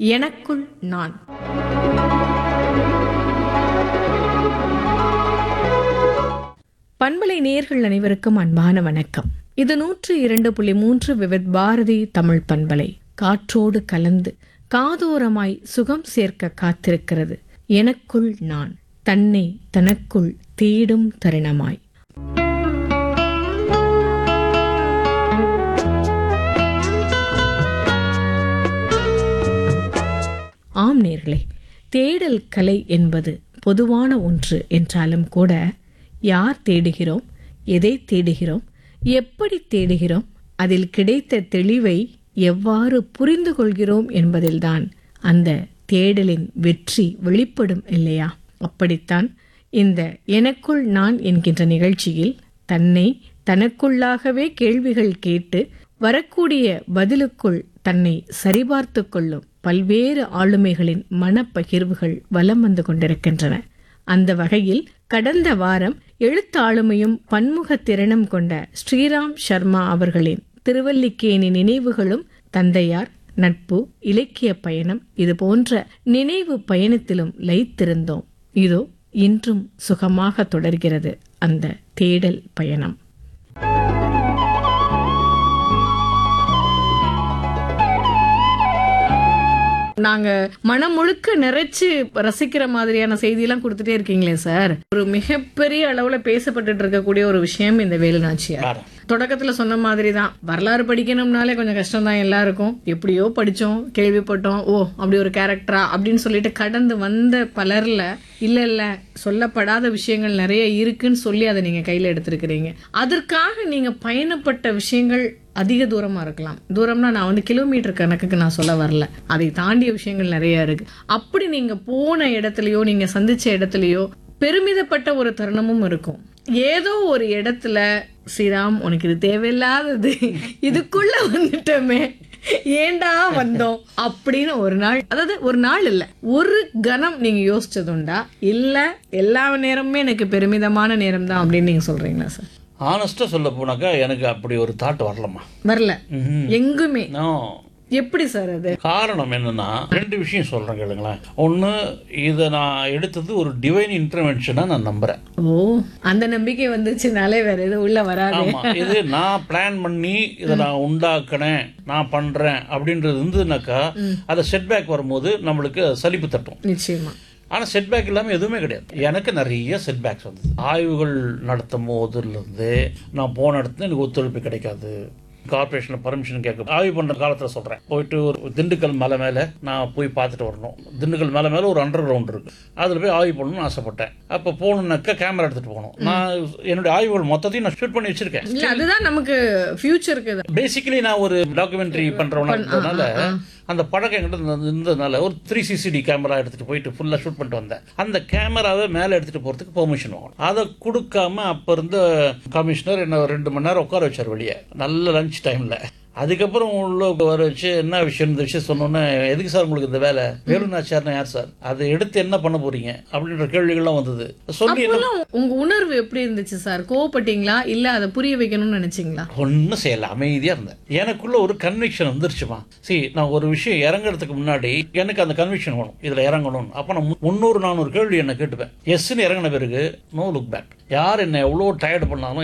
எனக்குள் நான் பண்பலை நேர்கள் அனைவருக்கும் அன்பான வணக்கம் இது நூற்று இரண்டு புள்ளி மூன்று விவித் பாரதி தமிழ் பண்பலை காற்றோடு கலந்து காதோரமாய் சுகம் சேர்க்க காத்திருக்கிறது எனக்குள் நான் தன்னை தனக்குள் தேடும் தருணமாய் ஆம் நேர்களே தேடல் கலை என்பது பொதுவான ஒன்று என்றாலும் கூட யார் தேடுகிறோம் எதை தேடுகிறோம் எப்படி தேடுகிறோம் அதில் கிடைத்த தெளிவை எவ்வாறு புரிந்து கொள்கிறோம் என்பதில்தான் அந்த தேடலின் வெற்றி வெளிப்படும் இல்லையா அப்படித்தான் இந்த எனக்குள் நான் என்கின்ற நிகழ்ச்சியில் தன்னை தனக்குள்ளாகவே கேள்விகள் கேட்டு வரக்கூடிய பதிலுக்குள் தன்னை சரிபார்த்து கொள்ளும் பல்வேறு ஆளுமைகளின் மனப்பகிர்வுகள் வலம் வந்து கொண்டிருக்கின்றன அந்த வகையில் கடந்த வாரம் எழுத்தாளுமையும் பன்முக திறனும் கொண்ட ஸ்ரீராம் சர்மா அவர்களின் திருவல்லிக்கேணி நினைவுகளும் தந்தையார் நட்பு இலக்கிய பயணம் இது போன்ற நினைவு பயணத்திலும் லயித்திருந்தோம் இதோ இன்றும் சுகமாக தொடர்கிறது அந்த தேடல் பயணம் நாங்க மனம் முழுக்க நிறைச்சு ரசிக்கிற மாதிரியான செய்தியெல்லாம் கொடுத்துட்டே இருக்கீங்களே சார் ஒரு மிகப்பெரிய அளவுல பேசப்பட்டுட்டு இருக்கக்கூடிய ஒரு விஷயம் இந்த வேலுநாச்சியார் தொடக்கத்துல சொன்ன மாதிரி தான் வரலாறு படிக்கணும்னாலே கொஞ்சம் கஷ்டம் தான் எல்லாருக்கும் எப்படியோ படிச்சோம் கேள்விப்பட்டோம் ஓ அப்படி ஒரு கேரக்டரா அப்படின்னு சொல்லிட்டு கடந்து வந்த பலர்ல இல்ல இல்ல சொல்லப்படாத விஷயங்கள் நிறைய இருக்குன்னு சொல்லி அதை நீங்க கையில எடுத்திருக்கிறீங்க அதற்காக நீங்க பயணப்பட்ட விஷயங்கள் அதிக தூரமா இருக்கலாம் தூரம்னா நான் வந்து கிலோமீட்டர் கணக்குக்கு நான் சொல்ல வரல அதை தாண்டிய விஷயங்கள் நிறைய இருக்கு அப்படி நீங்க போன இடத்துலயோ நீங்க சந்திச்ச இடத்துலயோ பெருமிதப்பட்ட ஒரு தருணமும் இருக்கும் ஏதோ ஒரு இடத்துல ஸ்ரீராம் உனக்கு இது தேவையில்லாதது இதுக்குள்ள வந்துட்டோமே ஏண்டா வந்தோம் அப்படின்னு ஒரு நாள் அதாவது ஒரு நாள் இல்ல ஒரு கணம் நீங்க யோசிச்சதுண்டா இல்ல எல்லா நேரமுமே எனக்கு பெருமிதமான நேரம் தான் அப்படின்னு நீங்க சொல்றீங்களா சார் ஆனஸ்ட்டாக சொல்ல போனாக்கா எனக்கு அப்படி ஒரு தாட் வரலம்மா வரல எங்குமே நான் எப்படி சார் அது காரணம் என்னன்னா ரெண்டு விஷயம் சொல்கிறேன் கேளுங்களேன் ஒன்று இதை நான் எடுத்தது ஒரு டிவைன் இன்டர்வென்ஷனாக நான் நம்புகிறேன் ஓ அந்த நம்பிக்கை வந்துச்சுனாலே வேற எதுவும் உள்ள வராது ஆமாம் இது நான் பிளான் பண்ணி இதை நான் உண்டாக்கினேன் நான் பண்ணுறேன் அப்படின்றது இருந்ததுனாக்கா அதை செட்பேக் வரும்போது நம்மளுக்கு சலிப்பு தட்டும் நிச்சயமா ஆனால் செட்பேக் இல்லாமல் எதுவுமே கிடையாது எனக்கு நிறைய செட்பேக்ஸ் வந்தது ஆய்வுகள் நடத்தும் போதுலேருந்து நான் போன இடத்துல எனக்கு ஒத்துழைப்பு கிடைக்காது கார்பரேஷனில் பர்மிஷன் கேட்க ஆய்வு பண்ணுற காலத்தில் சொல்கிறேன் போயிட்டு ஒரு திண்டுக்கல் மலை மேலே நான் போய் பார்த்துட்டு வரணும் திண்டுக்கல் மலை மேலே ஒரு அண்டர் கிரவுண்ட் இருக்குது அதில் போய் ஆய்வு பண்ணணும்னு ஆசைப்பட்டேன் அப்போ போகணுன்னாக்கா கேமரா எடுத்துகிட்டு போகணும் நான் என்னுடைய ஆய்வுகள் மொத்தத்தையும் நான் ஷூட் பண்ணி வச்சுருக்கேன் இல்ல அதுதான் நமக்கு ஃபியூச்சருக்கு பேசிக்கலி நான் ஒரு டாக்குமெண்ட்ரி பண்றவனா இருந்ததுனால அந்த பழக்கம் என்கிட்ட இருந்தது- இருந்ததுனால ஒரு த்ரீ சிசிடி கேமரா எடுத்துட்டு போயிட்டு ஃபுல்லா ஷூட் பண்ணிட்டு வந்தேன் அந்த கேமராவை மேலே எடுத்துட்டு போறதுக்கு பெர்மிஷன் வாங்கணும் அதை கொடுக்காம அப்ப இருந்த கமிஷனர் என்ன ஒரு ரெண்டு மணி நேரம் உட்கார வச்சார் வெளியே நல்ல லஞ்ச் டைம்ல அதுக்கப்புறம் உள்ள வர வச்சு என்ன விஷயம் இந்த விஷயம் சொன்னோன்னே எதுக்கு சார் உங்களுக்கு இந்த வேலை வேலுநாச்சார்னா யார் சார் அதை எடுத்து என்ன பண்ண போறீங்க அப்படின்ற கேள்விகள்லாம் வந்தது சொல்லி என்ன அப்போல்லாம் உங்க உணர்வு எப்படி இருந்துச்சு சார் கோவப்பட்டீங்களா இல்ல அதை புரிய வைக்கணும்னு நினைச்சீங்களா ஒன்றும் செய்யல அமைதியாக இருந்தேன் எனக்குள்ள ஒரு கன்விக்ஷன் வந்துருச்சுமா see நான் ஒரு விஷயம் இறங்குறதுக்கு முன்னாடி எனக்கு அந்த கன்விக்ஷன் வேணும் இதில் இறங்கணும் அப்போ நான் மு- முந்நூறு நானூறு கேள்வி என்ன கேட்டுப்பேன் எஸ்ன்னு இறங்கின பிறகு நோ லுக் பேக் யார் என்ன எவ்வளோ டயர்ட் பண்ணாலும்